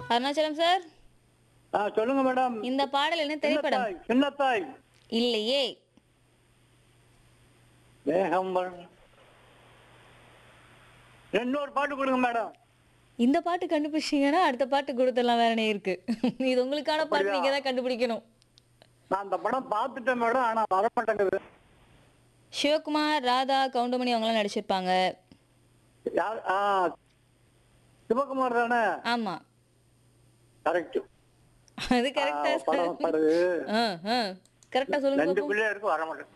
Arunachalam sir ஆ சொல்லுங்க madam இந்த பாடல் என்ன திரைப்படம் சின்னத்தாய், சின்னத்தாய் இல்லையே மேகம் வரும். இன்னொரு பாட்டு கொடுங்க மேடம் இந்த பாட்டு கண்டுபிடிச்சீங்கன்னா அடுத்த பாட்டு கொடுத்துடலாம் வேறனே இருக்கு இது உங்களுக்கான பாட்டு நீங்க தான் கண்டுபிடிக்கணும் நான் அந்த படம் பார்த்துட்டேன் மேடம் ஆனா வர மாட்டேங்குது சிவகுமார் ராதா கவுண்டமணி அவங்களாம் நடிச்சிருப்பாங்க யார் ஆ சிவகுமார் தானே ஆமா கரெக்ட் அது கரெக்டா படம் பாருது கரெக்டா சொல்லுங்க ரெண்டு பாப்போம். பிள்ளையா இருக்கு வர மாட்டேன்